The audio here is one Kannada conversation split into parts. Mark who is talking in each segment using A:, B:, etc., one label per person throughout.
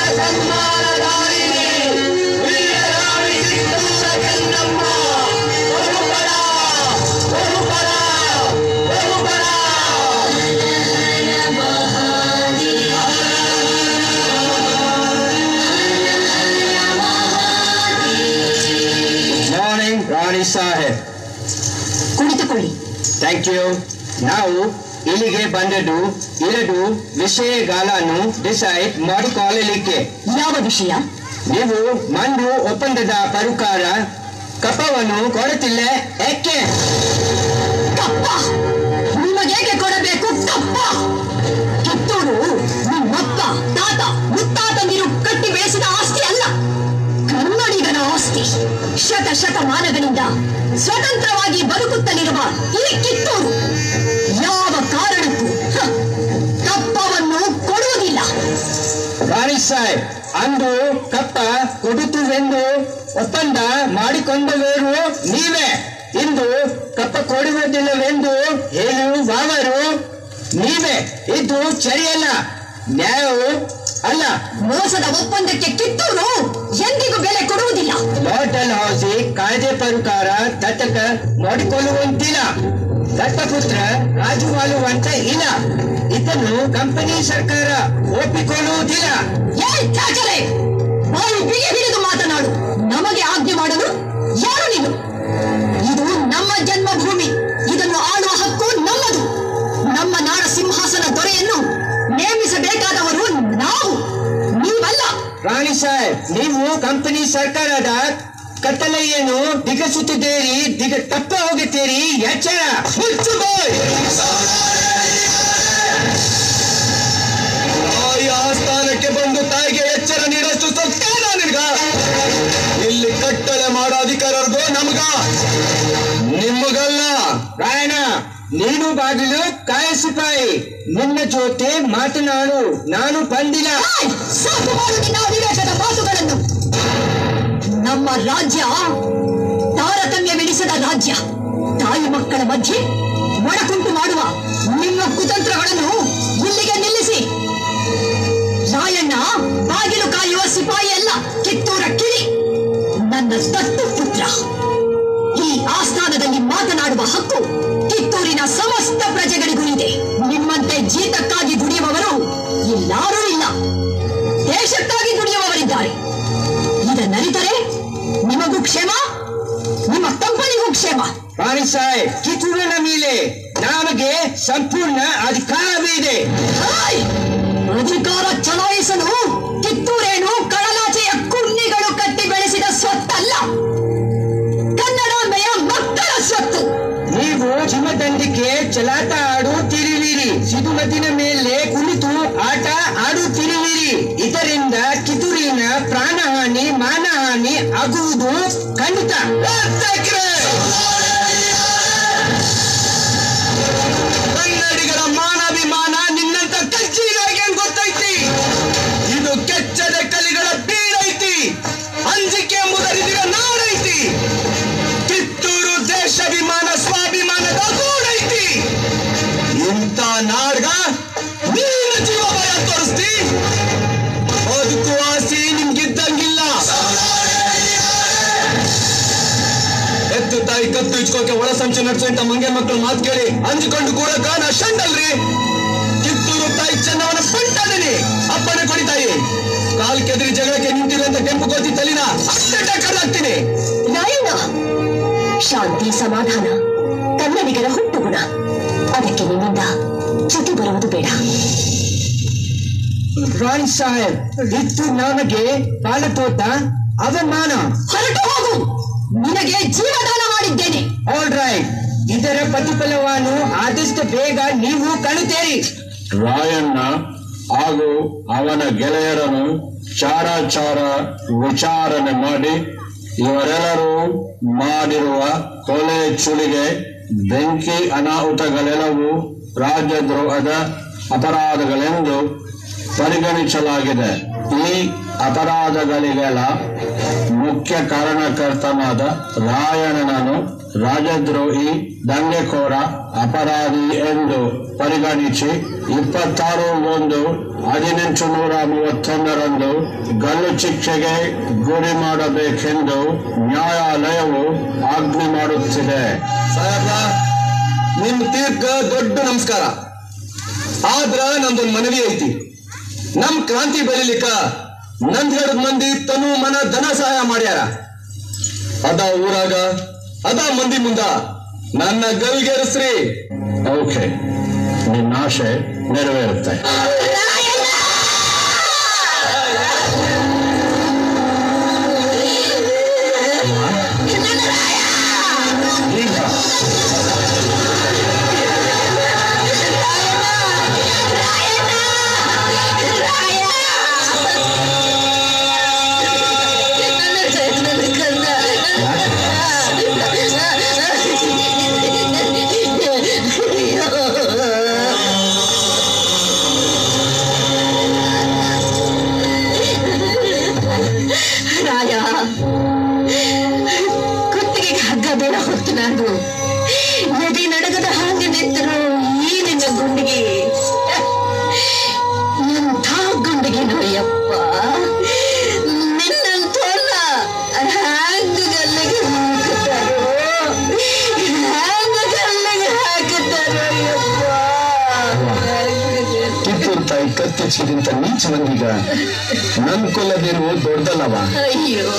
A: ಮಾರ್ನಿಂಗ್ ರಾಣಿ ಸಾಹೇಬ್
B: ಕುಳಿತುಕೊಳ್ಳಿ
A: ಥ್ಯಾಂಕ್ ಯು ನಾವು ಇಲ್ಲಿಗೆ ಬಂದದ್ದು ಎರಡು ವಿಷಯಗಳನ್ನು ಡಿಸೈಡ್ ಮಾಡಿಕೊಳ್ಳಲಿಕ್ಕೆ
B: ಯಾವ ವಿಷಯ
A: ನೀವು ಮಂಡು ಒಪ್ಪಂದದ ಪ್ರಕಾರ ಕಪ್ಪವನ್ನು ಕೊಡುತ್ತಿಲ್ಲ ಏಕೆ
B: ಕಪ್ಪ ನಿಮಗೇಗೆ ಕೊಡಬೇಕು ಕಪ್ಪ ಕಿತ್ತೂರು ನಿಮ್ಮಪ್ಪ ತಾತ ಮುತ್ತಾತಂದಿರು ಕಟ್ಟಿ ಬೆಳೆಸಿದ ಆಸ್ತಿ ಅಲ್ಲ ಕನ್ನಡಿಗನ ಆಸ್ತಿ ಶತ ಶತಮಾನಗಳಿಂದ ಸ್ವತಂತ್ರವಾಗಿ ಬದುಕುತ್ತಲಿರುವ ಈ ಕಿತ್ತೂರು ಯಾವ ಕಾರಣಕ್ಕೂ ಹ, ಕಪ್ಪವನ್ನು ಕೊಡುವುದಿಲ್ಲ
A: ರಾಣಿ ಸಾಹೇಬ್ ಅಂದು ಕಪ್ಪ ಕೊಡುತ್ತುವೆಂದು ಒಪ್ಪಂದ ಮಾಡಿಕೊಂಡವರು ನೀವೇ ಇಂದು ಕಪ್ಪ ಕೊಡುವುದಿಲ್ಲವೆಂದು ಹೇಳುವವರು ನೀವೇ ಇದು ಸರಿಯಲ್ಲ ನ್ಯಾಯವು ಅಲ್ಲ
B: ಮೋಸದ ಒಪ್ಪಂದಕ್ಕೆ ಕಿತ್ತೂರು ಎಂದಿಗೂ ಬೆಲೆ ಕೊಡುವುದಿಲ್ಲ
A: ಹೋಟೆಲ್ ಹೌಸಿ ಕಾಯ್ದೆ ಪ್ರಕಾರ ದತ್ತಕ ಮಾಡಿಕೊಳ್ಳುವಂತಿಲ್ಲ ದತ್ತಪುತ್ರ ರಾಜುವಾಲುವಂತ ಇಲ್ಲ ಇದನ್ನು ಕಂಪನಿ ಸರ್ಕಾರ ಒಪ್ಪಿಕೊಳ್ಳುವುದಿಲ್ಲ
B: ಏಯ್ ಚಾಚರೆ ಬಾಯಿ ಬಿಗಿ ಹಿಡಿದು ಮಾತನಾಡು ನಮಗೆ ಆಜ್ಞೆ ಮಾಡಲು ಯಾರು ನೀನು ಇದು ನಮ್ಮ ಜನ್ಮಭೂಮಿ ಇದನ್ನು ಆಳುವ ಹಕ್ಕು ನಮ್ಮದು ನಮ್ಮ ನಾಡ ಸಿಂಹಾಸನ ದೊರೆಯನ್ನು ನೇಮಿಸಬೇಕಾದವರು ನಾವು ನೀವಲ್ಲ
A: ರಾಣಿ ಸಾಹೇಬ್ ನೀವು ಕಂಪನಿ ಸರ್ಕಾರದ ಕತ್ತಲೆಯನ್ನು ದಿಗಸುತ್ತಿದ್ದೀರಿ ದಿಗ ತಪ್ಪ ಹೋಗುತ್ತೀರಿ ಎಚ್ಚರ ಹುಚ್ಚು ಬಾಯ್
C: ತಾಯಿ ಆಸ್ಥಾನಕ್ಕೆ ಬಂದು ತಾಯಿಗೆ ಎಚ್ಚರ ನೀಡಷ್ಟು ಸೊಕ್ಕೇನ ನಿನ್ಗ ಇಲ್ಲಿ ಕಟ್ಟಳೆ ಮಾಡೋ ಅಧಿಕಾರರ್ಗೋ ನಮ್ಗ ನಿಮಗಲ್ಲ
A: ರಾಯಣ ನೀನು ಬಾಗಿಲು ಕಾಯಿಸಿಪಾಯಿ ನಿನ್ನ ಜೊತೆ ಮಾತನಾಡು ನಾನು ಬಂದಿಲ್ಲ
B: ಏಯ್! ಸಾಕು ಮಾಡು ನಿನ್ನ ಅವಿವೇಕದ ಮಾತುಗಳನ್ನು ನಮ್ಮ ರಾಜ್ಯ ತಾರತಮ್ಯವೆನಿಸದ ರಾಜ್ಯ ತಾಯಿ ಮಕ್ಕಳ ಮಧ್ಯೆ ಒಡಕುಂಟು ಮಾಡುವ ನಿಮ್ಮ ಕುತಂತ್ರಗಳನ್ನು ಇಲ್ಲಿಗೆ ನಿಲ್ಲಿಸಿ ರಾಯಣ್ಣ ಬಾಗಿಲು ಕಾಯುವ ಸಿಪಾಯಿ ಅಲ್ಲ ಕಿತ್ತೂರ ಕಿಳಿ ನನ್ನ ದತ್ತು ಪುತ್ರ ಈ ಆಸ್ಥಾನದಲ್ಲಿ ಮಾತನಾಡುವ ಹಕ್ಕು ಕಿತ್ತೂರಿನ ಸಮಸ್ತ ಪ್ರಜೆಗಳಿಗೂ ಇದೆ ನಿಮ್ಮಂತೆ ಜೀತಕ್ಕಾಗಿ ದುಡಿಯುವವರು ಇಲ್ಲಾರೂ ಇಲ್ಲ ದೇಶಕ್ಕಾಗಿ ದುಡಿಯುವವರಿದ್ದಾರೆ ಇದನ್ನರಿತರೆ ನಿಮಗೂ ಕ್ಷೇಮ ನಿಮ್ಮ ಕಂಪನಿಗೂ ಕ್ಷೇಮ
A: ರಾಣಿ ಸಾಹೇಬ್ ಕಿತ್ತೂರಿನ ಮೇಲೆ ನಮಗೆ ಸಂಪೂರ್ಣ ಅಧಿಕಾರವಿದೆ
B: ಹಾಯ್! ಅಧಿಕಾರ ಚಲಾಯಿಸಲು ಕಿತ್ತೂರೇನು ಕಡಲಾಚೆಯ ಕುನ್ನಿಗಳು ಕಟ್ಟಿ ಬೆಳೆಸಿದ ಸ್ವತ್ತಲ್ಲ ಕನ್ನಡಾಂಬೆಯ ಮಕ್ಕಳ ಸ್ವತ್ತು
A: ನೀವು ಹಿಮದಂಡಿಗೆ ಚಲಾಟ ಆಡುತ್ತಿರುವಿರಿ ಸಿದುಮತಿನ ಮೇಲೆ ಕುಳಿತು ಆಟ ಆಡುತ್ತಿರುವಿರಿ ಇದರಿಂದ ಕಿತ್ತೂರಿನ ಪ್ರಾಣಹಾನಿ ಮಾನಹಾನಿ ಆಗುವುದು ಖಂಡಿತ
C: ಅಧ್ಯಕ್ಷರೇ! ಕನ್ನಡಿಗರ ಮಾನಾಭಿಮಾನ ನಿನ್ನಂತ ಕಜ್ಜಿಗಾಗಿ ಏನ್ ಗೊತ್ತೈತಿ ಇದು ಕೆಚ್ಚದ ಕಲಿಗಳ ಬೀಡೈತಿ ಅಂಜಿಕೆ ಮುದರಿದಿರ ನಾಡೈತಿ ಕಿತ್ತೂರು ದೇಶಾಭಿಮಾನ ಸ್ವಾಭಿಮಾನದ ಗೂಡೈತಿ ಇಂಥ ನಾಡ್ಗ ನೀನು ಜೀವ ಭಯ ತೋರಿಸ್ತಿ ಬದುಕುವ ಆಸೆ ನಿಮ್ಗಿದ್ದಂಗಿಲ್ಲ ಎತ್ತು ತಾಯಿ ಕತ್ತು ಇಚ್ಕೋಕೆ ಒಳ ಸಂಚು ನಡೆಸುವಂತ ಮಂಗೆ ಮಕ್ಕಳು ಮಾತು ಕೇಳಿ ಅಂಜಿಕೊಂಡು ಕೂಡಕ ನಾ ಶಂಡಲ್ರಿ ಕಿತ್ತೂರು ತಾಯಿ ಚೆನ್ನವನ ಪಂಟದನಿ ಅಪ್ಪನೆ ಕೊಡಿ ತಾಯಿ ಕಾಲ್ ಕೆದರಿ ಜಗಳಕ್ಕೆ ನಿಂತಿರುವಂತ ಕೆಂಪು ಗೋಧಿ ತಲಿನ ಅಷ್ಟೇ ಕಡ್ದಾಕ್ತೀನಿ
B: ನಾಯಣ್ಣ ಶಾಂತಿ ಸಮಾಧಾನ ಕನ್ನಡಿಗರ ಹುಟ್ಟುಗುಣ ಅದಕ್ಕೆ ನಿಮ್ಮಿಂದ ಚ್ಯುತಿ ಬರುವುದು ಬೇಡ
A: ರಾಣಿ ಸಾಹೇಬ್ ಇದು ನಮಗೆ ಪಾಲತೋಟ ಅವಮಾನ
B: ಹೊರಟು ಹೋಗು ನಿನಗೆ ಜೀವದಾನ ಮಾಡಿದ್ದೇನೆ
A: ಆಲ್ ರೈಟ್ ಇದರ ಪ್ರತಿಫಲವನ್ನು ಆದಷ್ಟು ಬೇಗ ನೀವು ಕಾಣುತ್ತೀರಿ
D: ರಾಯಣ್ಣ ಹಾಗೂ ಅವನ ಗೆಳೆಯರನ್ನು ಚಾರಾಚಾರ ವಿಚಾರಣೆ ಮಾಡಿ ಇವರೆಲ್ಲರೂ ಮಾಡಿರುವ ಕೊಲೆ ಚುಲಿಗೆ ಬೆಂಕಿ ಅನಾಹುತಗಳೆಲ್ಲವೂ ರಾಜದ್ರೋಹದ ಅಪರಾಧಗಳೆಂದು ಪರಿಗಣಿಸಲಾಗಿದೆ ಈ ಅಪರಾಧಗಳಿಗೆಲ್ಲ ಮುಖ್ಯ ಕಾರಣಕರ್ತನಾದ ರಾಯಣ್ಣನನ್ನು ರಾಜದ್ರೋಹಿ ದಂಗೆಕೋರ ಅಪರಾಧಿ ಎಂದು ಪರಿಗಣಿಸಿ ಇಪ್ಪತ್ತಾರು ಒಂದು ಹದಿನೆಂಟು ನೂರ ಮೂವತ್ತೊಂದರಂದು ಗಲ್ಲು ಶಿಕ್ಷೆಗೆ ಗುರಿ ಮಾಡಬೇಕೆಂದು ನ್ಯಾಯಾಲಯವು ಆಜ್ಞೆ ಮಾಡುತ್ತಿದೆ
C: ಸಾಹೇಬ್ರ ನಿಮ್ ತೀರ್ಕ ದೊಡ್ಡ ನಮಸ್ಕಾರ ಆದ್ರ ನಮ್ದೊಂದ್ ಮನವಿ ಐತಿ ನಮ್ ಕ್ರಾಂತಿ ಬೆಳಿಲಿಕ್ಕ ನಂದ್ ಮಂದಿ ತನು ಮನ ಧನ ಸಹಾಯ ಮಾಡ್ಯಾರ ಅದ ಊರಾಗ ಅದ ಮಂದಿ ಮುಂದ ನನ್ನ ಗಲ್ಗೆರಸ್ರಿ
D: ಓಕೆ ನಿನ್ನ ಆಶೆ ನೆರವೇರುತ್ತೆ ಈಗ
B: ರಾಯ ಕುತ್ತಿಗೆಗೆ ಹಗ್ಗ ಬೇಡ ಹೊತ್ತು ನಾನು ನದಿ ನಡಗದ ಹಾಗೆ ನಿಂತರು ಈ ನಿನ್ನ ಗುಂಡಿಗೆ ಎಂಥ ಗುಂಡಿಗೆನೋ ಯಪ್ಪ ನಿನ್ನಂತೋಲ್ಲ ಹ್ಯಾಂಗ ಗಲ್ಲಿಗೆ ಹಾಕುತ್ತಾರೋ ಹ್ಯಾಂಗ ಗಲ್ಲಿಗೆ ಹಾಕುತ್ತಾರೋ ಯಪ್ಪ
C: ಕಿತ್ತೂರು ತಾಯಿ ಕತ್ತಿಚ್ಚಿದಂತ ನೀಚ ಮಂದಿಗ ನನ್ ಕೊಲ್ಲದೇನು ದೊಡ್ಡದಲ್ಲವ
B: ಅಯ್ಯೋ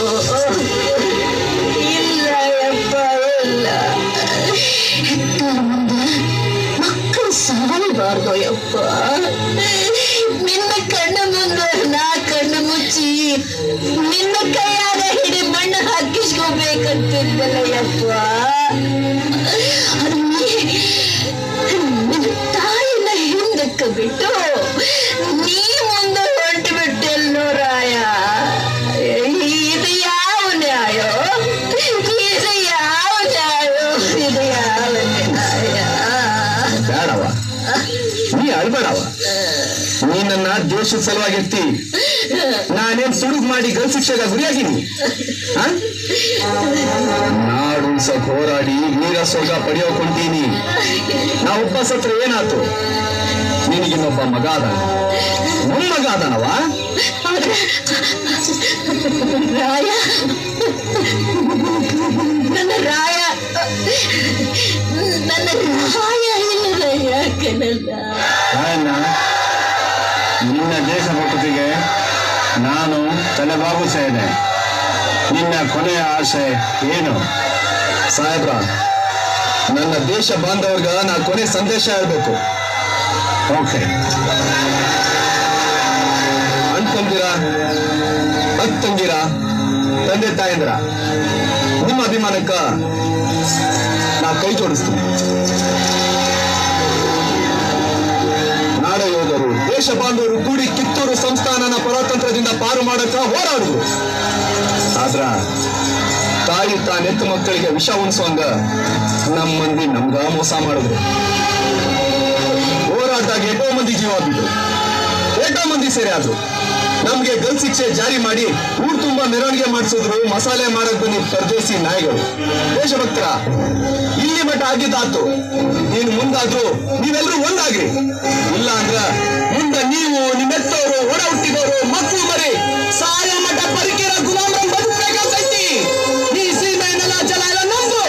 B: ಇಲ್ಲ ಯಪ್ಪ ಇಲ್ಲ ಹೆತ್ತೋರ ಮುಂದೆ ಮಕ್ಕಳು ಸಾಯಬಾರ್ದು ಯಪ್ಪ ನಿನ್ನ ಕಣ್ಣ ಮುಂದೆ ನಾ ಕಣ್ಣು ಮುಚ್ಚಿ ನಿನ್ನ ಕೈಯಾಗ ಹಿಡಿ ಮಣ್ಣು ಹಾಕಿಸ್ಕೋಬೇಕಂತಿದ್ದಲ್ಲ ಯಪ್ಪ ಅದು ನೀ- ನಿನ್ನ ತಾಯಿನ ಹಿಂದಕ್ಕೆ ಬಿಟ್ಟು ನೀ ಮುಂದೆ ಹೊಂಟು ಬಿಟ್ಟೆಲ್ಲೋ ರಾಯ ಇದು ಯಾವ ನ್ಯಾಯ ಇದು ಯಾವ ನ್ಯಾಯ ಇದು ಯಾವ ನ್ಯಾಯ
C: ಬೇಡವ ನೀ ಅಳ್ಬೇಡವ ನೀ ನನ್ನ ದೇಶದ ಸಲುವಾಗಿರ್ತಿ ನಾನೇನ್ ಸುಡುಗ್ ಮಾಡಿ ಗಲ್ ಶಿಕ್ಷೆಗ ಗುರಿಯಾಗಿನಿ ಆ? ನಾಡು ಉಳ್ಸಕ್ ಹೋರಾಡಿ ವೀರ ಸೊಗ ಪಡೆಯೋಕೊಂಡೀನಿ ನಾ ಒಬ್ಬ ಸತ್ರ ಏನಾತು ನಿನಗಿನ್ನೊಬ್ಬ ಮಗ ಅದಾನ ಮೊಮ್ಮಗ ಅದಾನವ
B: ಆದ್ರೆ ರಾಯ ನನ್ನ ರಾಯ ನನ್ನ ರಾಯ ಇಲ್ಲ ಯಾಕನಲ್ಲ
D: ರಾಯಣ್ಣ ನಿನ್ನ ದೇಶ ಭಕ್ತಿಗೆ ನಾನು ತಲೆಬಾಗುತ್ತಾ ಇದೆ ನಿನ್ನ ಕೊನೆಯ ಆಸೆ ಏನು
C: ಸಾಹೇಬ್ರ ನನ್ನ ದೇಶ ಬಾಂಧವ್ರಿಗ ನಾ ಕೊನೆ ಸಂದೇಶ ಹೇಳ್ಬೇಕು
D: ಓಕೆ
C: ಅಣ್ತಂದಿರ ಅತ್ತಂಗಿರ ತಂದೆ ತಾಯಂದ್ರ ನಿಮ್ಮ ಅಭಿಮಾನಕ್ಕ ನಾ ಕೈ ಜೋಡಿಸ್ತೀನಿ ನಾಡ ಯೋಧರು ದೇಶ ಬಾಂಧವರು ಕೂಡಿ ಕಿತ್ತೂರು ಸಂಸ್ಥಾನನ ಪರತಂತ್ರದಿಂದ ಪಾರು ಮಾಡಕ್ಕ ಹೋರಾಡಿದ್ರು ಆದ್ರ ತಾಯಿ ತಾನೆತ್ತು ಮಕ್ಕಳಿಗೆ ವಿಷ ಉಣಿಸುವಂಗ ನಮ್ಮ ಮಂದಿ ನಮ್ಗ ಮೋಸ ಮಾಡಿದ್ರು ಹೋರಾಟದಾಗ ಎಷ್ಟೋ ಮಂದಿ ಜೀವ ಬಿಟ್ರು ಎಷ್ಟೋ ಮಂದಿ ಸೇರಿ ಆದ್ರು ನಮ್ಗೆ ಗಲ್ ಶಿಕ್ಷೆ ಜಾರಿ ಮಾಡಿ ಊರ್ ತುಂಬಾ ಮೆರವಣಿಗೆ ಮಾಡಿಸಿದ್ರು ಮಸಾಲೆ ಮಾರಕ್ ಬಂದಿ ಪರದೇಸಿ ನಾಯಿಗಳು ದೇಶಭಕ್ತರ ಇಲ್ಲಿ ಮಠ ಆಗಿದ್ದಾತು ನೀನು ಮುಂದಾದ್ರು ನೀವೆಲ್ಲರೂ ಒಂದಾಗ್ರಿ ಇಲ್ಲ ಅಂದ್ರ ಮುಂದ ನೀವು ನಿಮ್ಮೆತ್ತವರು ಒಡ ಹುಟ್ಟಿದವರು ಮಕ್ಕಳು ಮರಿ ಸಾಯ ಮಠ ಪರಿಕೆರ ಗುಲಾಮರ ಬದುಕಬೇಕಾಗ್ತೈತಿ ಈ ಸೀಮೆ ನೆಲ ಜಲ ಎಲ್ಲ ನಮ್ದು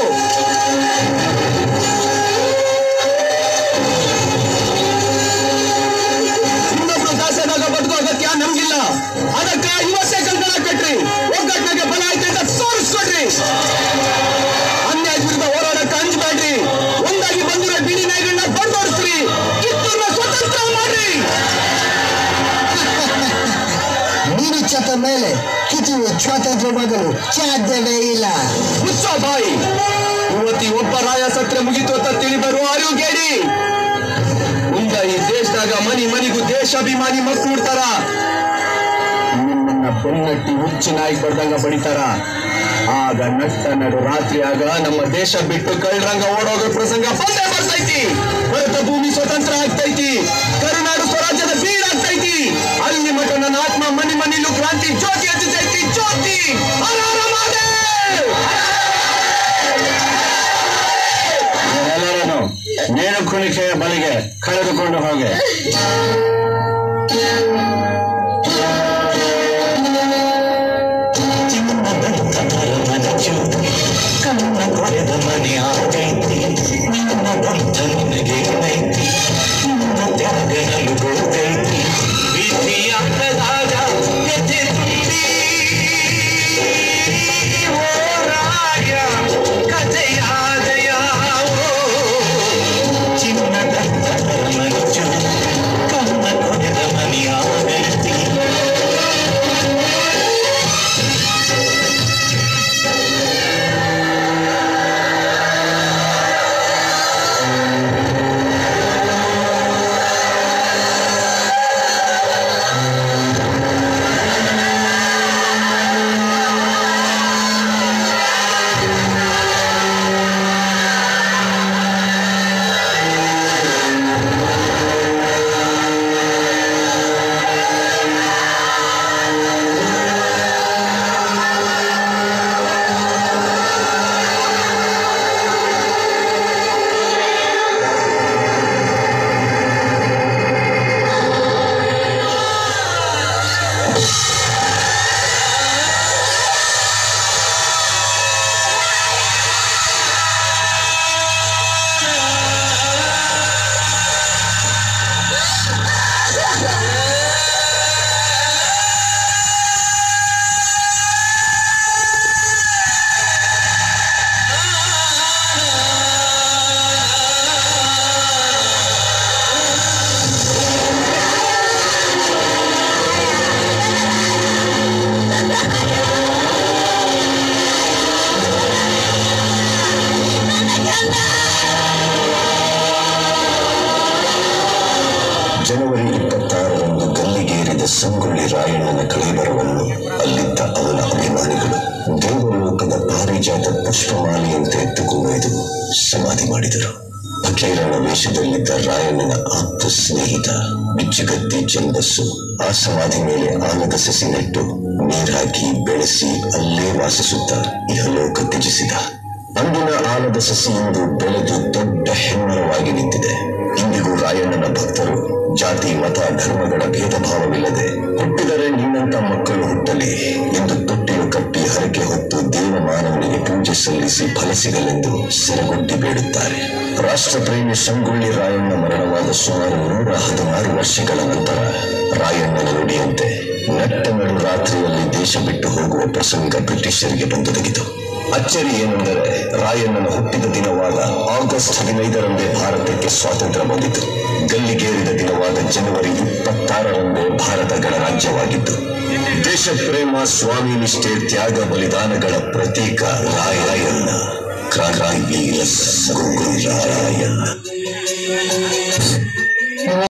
C: ಇನ್ನೊಬ್ರು ದಾಸನಾಗ ಬದುಕೋ ಅಗತ್ಯ ನಮ್ಗಿಲ್ಲ ಅದಕ್ಕ ಇವತ್ತೇ ಕಂಕಣ ಕಟ್ರಿ ಒಗ್ಗಟ್ಟಿನಾಗೆ ಬಲ ಐತೆ ಅಂತ ತೋರಿಸ್ಕೊಡ್ರಿ ಅನ್ಯಾಯ ವಿರುದ್ಧ ಹೋರಾಡಕ್ಕೆ ಅಂಜಬೇಡ್ರಿ ಒಂದಾಗಿ ಬಂದಿರೋ ಬಿಡಿ ನಾಯಿಗಳನ್ನ ಬಂದೋಡಿಸ್ರಿ ಕಿತ್ತೂರ್ನ ಸ್ವತಂತ್ರ ಮಾಡ್ರಿ
A: ನೀನು ಚತ ಮೇಲೆ ಕಿಚಿವು ಸ್ವಾತಂತ್ರ್ಯ ಬದಲು ಸಾಧ್ಯವೇ ಇಲ್ಲ
C: ಹುಚ್ಚ ಬಾಯಿ ಇವತ್ತಿ ಒಬ್ಬ ರಾಯ ಸತ್ರೆ ಮುಗಿತು ಅಂತ ತಿಳಿಬರು ಅರಿವು ಕೇಳಿ ಮುಂದ ಈ ದೇಶದಾಗ ಮನಿ ಮನಿಗೂ ದೇಶಾಭಿಮಾನಿ ಮಕ್ಕಳು ಹುಡ್ತಾರ ನಿಮ್ಮನ್ನ ಬೆನ್ನಟ್ಟಿ ಹುಚ್ಚಿ ನಾಯಿ ಬಡ್ದಂಗ ಬಡಿತಾರ ಆಗ ನಟ್ಟ ನಡು ರಾತ್ರಿ ಆಗ ನಮ್ಮ ದೇಶ ಬಿಟ್ಟು ಕಳ್ಳರಂಗ ಓಡೋಗೋ ಪ್ರಸಂಗ ಬಂದೇ ಬರ್ತೈತಿ ಭಾರತ ಭೂಮಿ ಸ್ವತಂತ್ರ ಆಗ್ತೈತಿ ಕರುನಾಡು ಸ್ವರಾಜ್ಯದ ಬೀಡಾಗ್ತೈತಿ ಅಲ್ಲಿ ಮಠ ನನ್ನ ಆತ್ಮ ಮನಿ ಮನಿಲೂ ಕ್ರಾಂತಿ ಜ್ಯೋತಿ ಹಚ್ಚತೈತಿ ಜ್ಯೋತಿ ಹರ ಹರ ಮಹಾದೇವ್!
D: ಎಲ್ಲರನ್ನು ನೇಣು ಕುಣಿಕೆಯ ಬಲಿಗೆ ಕಳೆದುಕೊಂಡು ಹೋಗೆ
E: ಶವವನ್ನು ಅಲ್ಲಿದ್ದ ಅವನ ಅಭಿಮಾನಿಗಳು ದೇವಲೋಕದ ಪಾರಿಜಾತ ಪುಷ್ಪಮಾಲೆಯಂತೆ ಎತ್ತುಕೊಂಡೊಯ್ದು ಸಮಾಧಿ ಮಾಡಿದರು ಫಕೀರನ ವೇಷದಲ್ಲಿದ್ದ ರಾಯಣ್ಣನ ಆಪ್ತ ಸ್ನೇಹಿತ ಬಿಚ್ಚುಗತ್ತಿ ಚೆಂಬಸ್ಸು ಆ ಸಮಾಧಿ ಮೇಲೆ ಆಲದ ಸಸಿ ನೆಟ್ಟು ನೀರಾಕಿ ಬೆಳೆಸಿ ಅಲ್ಲೇ ವಾಸಿಸುತ್ತಾ ಇಹಲೋಕ ತ್ಯಜಿಸಿದ ಅಂದಿನ ಆಲದ ಸಸಿ ಇಂದು ಬೆಳೆದು ದೊಡ್ಡ ಹೆಮ್ಮರವಾಗಿ ನಿಂತಿದೆ ಇಂದಿಗೂ ರಾಯಣ್ಣನ ಭಕ್ತರು ಜಾತಿ ಮತ ಧರ್ಮಗಳ ಭೇದ ಭಾವವಿಲ್ಲದೆ ಹುಟ್ಟಿದರೆ ನಿನ್ನಂತ ಮಕ್ಕಳು ಹುಟ್ಟಲಿ ಎಂದು ತೊಟ್ಟಿಲು ಕಟ್ಟಿ ಹರಕೆ ಹೊತ್ತು ದೇವ ಮಾನವನಿಗೆ ಪೂಜೆ ಸಲ್ಲಿಸಿ ಫಲ ಸಿಗಲೆಂದು ಸೆರಗೊಡ್ಡಿ ಬೇಡುತ್ತಾರೆ ರಾಷ್ಟ್ರಪ್ರೇಮಿ ಸಂಗೊಳ್ಳಿ ರಾಯಣ್ಣ ಮರಣವಾದ ಸುಮಾರು ನೂರ ಹದಿನಾರು ವರ್ಷಗಳ ನಂತರ ರಾಯಣ್ಣನ ನುಡಿಯಂತೆ ನಟ್ಟ ನಡು ರಾತ್ರಿಯಲ್ಲಿ ದೇಶ ಬಿಟ್ಟು ಹೋಗುವ ಪ್ರಸಂಗ ಬ್ರಿಟಿಷರಿಗೆ ಬಂದೊದಗಿತು ಅಚ್ಚರಿ ಏನೆಂದರೆ ರಾಯಣ್ಣನ ಹುಟ್ಟಿದ ದಿನವಾದ ಆಗಸ್ಟ್ ಹದಿನೈದರಂದೇ ಭಾರತಕ್ಕೆ ಸ್ವಾತಂತ್ರ್ಯ ಬಂದಿತು ಗಲ್ಲಿಗೇರಿದ ದಿನವಾದ ಜನವರಿ ಇಪ್ಪತ್ತಾರರಂದೇ ಭಾರತ ಗಣರಾಜ್ಯವಾಗಿತ್ತು ದೇಶ ಪ್ರೇಮ ಸ್ವಾಮಿ ನಿಷ್ಠೆ ತ್ಯಾಗ ಬಲಿದಾನಗಳ ಪ್ರತೀಕ ರಾಯಣ್ಣ ಕ್ರಾಂತಿ ವೀರ ಸಂಗೊಳ್ಳಿ ರಾಯಣ್ಣ